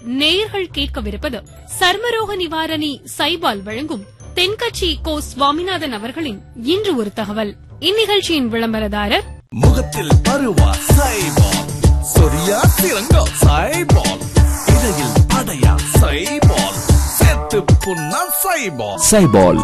நேயர்கள் கேட்கவிருப்பது சர்மரோக நிவாரணி சைபால் வழங்கும் தென்கட்சி கோ சுவாமிநாதன் அவர்களின் இன்று ஒரு தகவல் இந்நிகழ்ச்சியின் விளம்பரதாரர் முகத்தில் பருவா சைபால் சொரியா சிறங்கா சைபால் இடையில் அடையா சைபால் சேர்த்து புண்ணா சைபால் சைபால்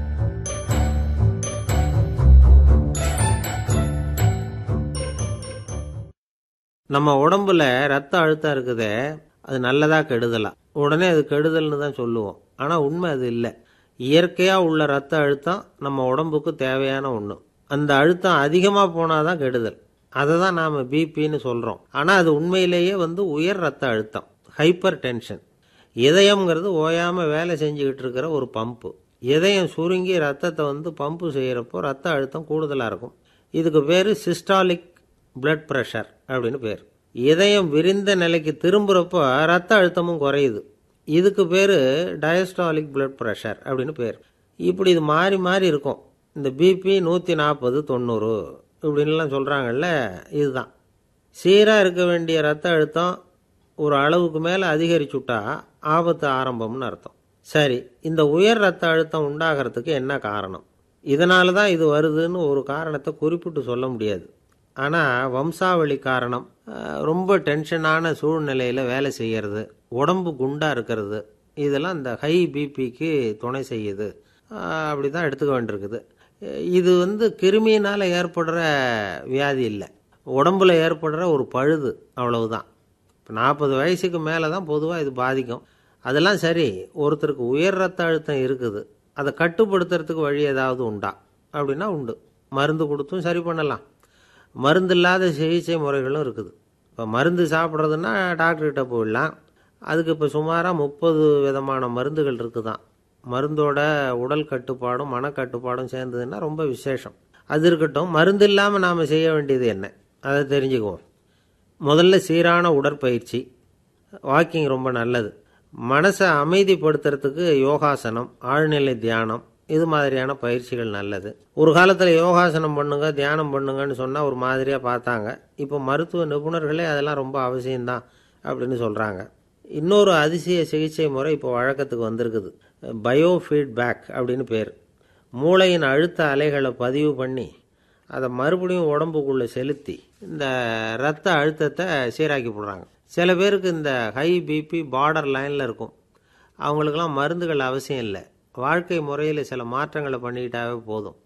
நம்ம உடம்புல ரத்த அழுத்தம் இருக்குதே அது நல்லதா கெடுதலா உடனே அது கெடுதல்னு தான் சொல்லுவோம் ஆனால் உண்மை அது இல்லை இயற்கையாக உள்ள ரத்த அழுத்தம் நம்ம உடம்புக்கு தேவையான ஒன்று அந்த அழுத்தம் அதிகமாக போனால் தான் கெடுதல் அதை தான் நாம் பிபின்னு சொல்கிறோம் ஆனால் அது உண்மையிலேயே வந்து உயர் ரத்த அழுத்தம் ஹைப்பர் டென்ஷன் இதயம்ங்கிறது ஓயாமல் வேலை செஞ்சுக்கிட்டு இருக்கிற ஒரு பம்பு இதயம் சுருங்கி ரத்தத்தை வந்து பம்பு செய்கிறப்போ ரத்த அழுத்தம் கூடுதலாக இருக்கும் இதுக்கு பேர் சிஸ்டாலிக் பிளட் ப்ரெஷர் அப்படின்னு பேர் இதயம் விரிந்த நிலைக்கு திரும்புகிறப்போ ரத்த அழுத்தமும் குறையுது இதுக்கு பேர் டயஸ்டாலிக் பிளட் ப்ரெஷர் அப்படின்னு பேர் இப்படி இது மாறி மாறி இருக்கும் இந்த பிபி நூற்றி நாற்பது தொண்ணூறு இப்படின்லாம் சொல்கிறாங்கல்ல இதுதான் சீராக இருக்க வேண்டிய ரத்த அழுத்தம் ஒரு அளவுக்கு மேலே அதிகரிச்சுட்டா ஆபத்து ஆரம்பம்னு அர்த்தம் சரி இந்த உயர் ரத்த அழுத்தம் உண்டாகிறதுக்கு என்ன காரணம் இதனால தான் இது வருதுன்னு ஒரு காரணத்தை குறிப்பிட்டு சொல்ல முடியாது ஆனால் வம்சாவளி காரணம் அஹ், ரொம்ப டென்ஷனான சூழ்நிலையில் வேலை செய்கிறது உடம்பு குண்டாக இருக்கிறது இதெல்லாம் இந்த ஹை பிபிக்கு துணை செய்யுது அஹ், அப்படி தான் எடுத்துக்க வேண்டியிருக்குது அஹ், இது வந்து கிருமியினால் ஏற்படுற வியாதி இல்லை உடம்புல ஏற்படுற ஒரு பழுது அவ்வளவுதான் இப்போ நாற்பது வயசுக்கு மேலே தான் பொதுவாக இது பாதிக்கும் அதெல்லாம் சரி ஒருத்தருக்கு உயர் ரத்த அழுத்தம் இருக்குது அதை கட்டுப்படுத்துறதுக்கு வழி ஏதாவது உண்டா அப்படின்னா உண்டு மருந்து கொடுத்தும் சரி பண்ணலாம் மருந்து இல்லாத சிகிச்சை முறைகளும் இருக்குது இப்போ மருந்து சாப்பிட்றதுன்னா டாக்டர்கிட்ட போயிடலாம் அதுக்கு இப்போ சுமாராக முப்பது விதமான மருந்துகள் இருக்குதான் மருந்தோட உடல் கட்டுப்பாடும் மனக்கட்டுப்பாடும் சேர்ந்ததுன்னா ரொம்ப விசேஷம் அது இருக்கட்டும் மருந்து இல்லாமல் நாம் செய்ய வேண்டியது என்ன அதை தெரிஞ்சுக்குவோம் முதல்ல சீரான உடற்பயிற்சி வாக்கிங் ரொம்ப நல்லது மனசை அமைதிப்படுத்துறதுக்கு யோகாசனம் ஆழ்நிலை தியானம் இது மாதிரியான பயிற்சிகள் நல்லது ஒரு காலத்தில் யோகாசனம் பண்ணுங்க தியானம் பண்ணுங்கன்னு சொன்னால் ஒரு மாதிரியாக பார்த்தாங்க இப்போ மருத்துவ நிபுணர்களே அதெல்லாம் ரொம்ப அவசியம்தான் அப்படின்னு சொல்கிறாங்க இன்னொரு அதிசய சிகிச்சை முறை இப்போ வழக்கத்துக்கு வந்திருக்குது பயோ ஃபீட்பேக் அப்படின்னு பேர் மூளையின் அழுத்த அலைகளை பதிவு பண்ணி அதை மறுபடியும் உடம்புக்குள்ளே செலுத்தி இந்த ரத்த அழுத்தத்தை சீராக்கி போடுறாங்க சில பேருக்கு இந்த ஹை பிபி பார்டர் லைனில் இருக்கும் அவங்களுக்கெல்லாம் மருந்துகள் அவசியம் இல்லை வாழ்க்கை முறையில் சில மாற்றங்களை பண்ணிக்கிட்டாவே போதும்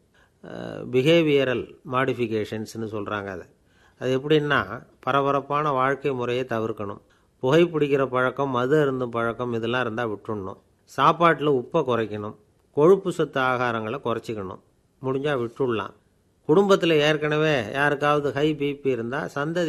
பிஹேவியரல் மாடிஃபிகேஷன்ஸ்னு சொல்கிறாங்க அதை அது எப்படின்னா பரபரப்பான வாழ்க்கை முறையை தவிர்க்கணும் புகைப்பிடிக்கிற பழக்கம் மது அருந்தும் பழக்கம் இதெல்லாம் இருந்தால் விட்டுடணும் சாப்பாட்டில் உப்பை குறைக்கணும் கொழுப்பு சத்து ஆகாரங்களை குறைச்சிக்கணும் முடிஞ்சால் விட்டுடலாம் குடும்பத்தில் ஏற்கனவே யாருக்காவது ஹை பிபி இருந்தால் சந்ததி